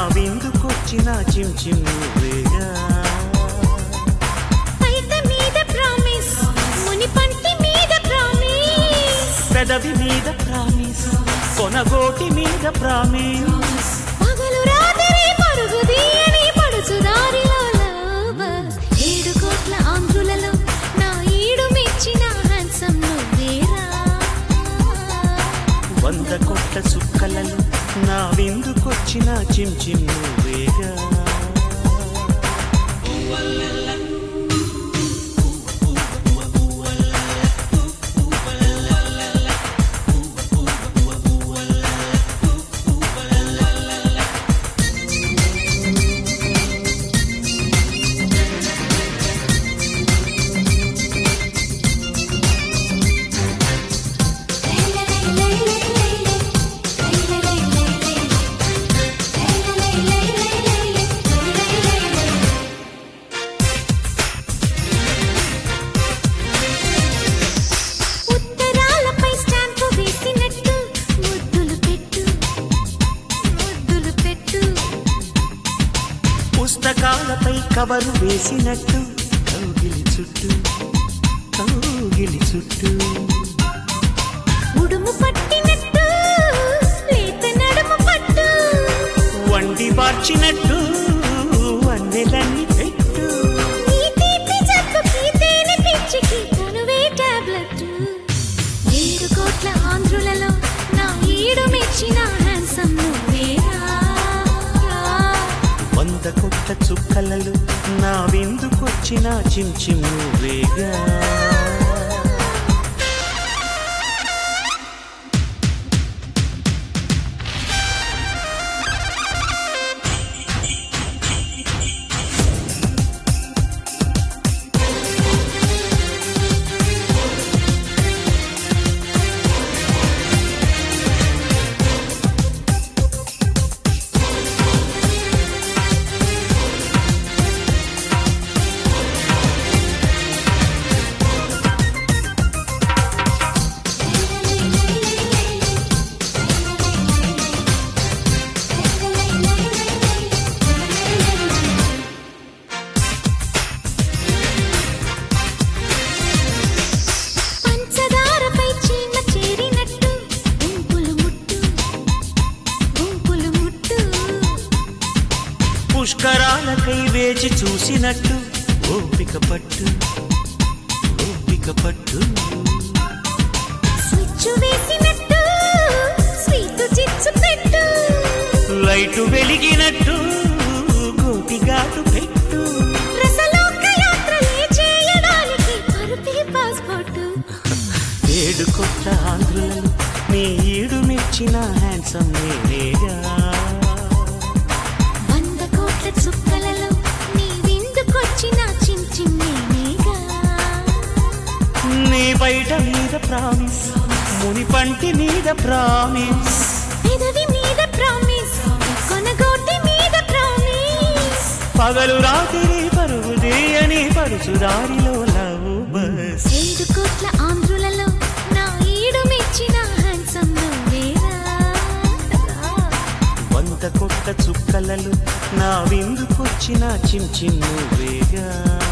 విందుకొచ్చిన చిమ్ చిమ్ నువ్వేగా పైట మీద ప్రామిస్ ముని పంటి మీద ప్రామిస్ పెదవి మీద ప్రామిస్ కొనగోటి మీద ప్రామిస్ పగలు రాత్రి పరుగు తీయని పడుచు దారిలో lovers. ఏడు కోట్ల ఆంధ్రులలో నా ఈడు మెచ్చిన హ్యాండ్సమ్ నువ్వేరా వంద కొట్ల సుక్కలలో నా విందుకొచ్చిన చిమ్ చిమ్ నువ్వేగా ఉత్తరాలపై స్టాంపు వేసినట్టు ముద్దులు పెట్టు ముద్దులు పెట్టు పుస్తకాలపై కవరు వేసినట్టు కౌగిలి చుట్టూ కౌగిలి చుట్టూ ఉడుము పట్టినట్టు లేత నడుము పట్టు వండి మార్చినట్టు వన్నెలన్నీ పెట్టు ఈ తీపి జబ్బుకి తేనె పిచ్చికి తనువే టాబ్లెట్ ఏడు కోట్ల ఆంధ్రులలో నా ఈడు మెచ్చిన హ్యాండ్సమ్ నువ్వేరా వంద కొట్ల చుక్కలలో నా విందుకొచ్చిన చిమ్ చిమ్ నువ్వేగా పంచదారపై చీమ చేరినట్టు గుంపులు ముట్టు గుంపులు ముట్టు పుష్కరాలకై వేచి చూసినట్టు ఓపిక పట్టు ఓపిక పట్టు స్విచ్ వేసినట్టు స్వీట్ చిచ్చు పెట్టు లైటు వెలిగినట్టు గోటిగాటు పెట్టు రసలోక యాత్రలే చేయడానికి పరుపే పాస్పోర్టు ఏడు కొత్త ఆంధ్రులలో నీ ఈడు మెచ్చిన హ్యాండ్సమ్ నేనేగా వంద కోట్ల చుక్కలలో నీ విందుకొచ్చిన చిన్ చిన్నేగా నీ బయట మీద ప్రామిస్ ముని పంటి మీద ప్రామిస్ పెదవి మీద ప్రామిస్ కొనగోటి మీద ప్రామిస్ పగలు రాత్రి పరుగుది అని పరుచుదారిలో లవ్ బస్ ఏడు కోట్ల ఆంధ్రులలో నా ఈడు మెచ్చిన హ్యాండ్సమ్ నువ్వేరా వంద కొట్ట చుక్కలలో నా విందుకొచ్చిన చిమ్ చిమ్ నువ్వేగా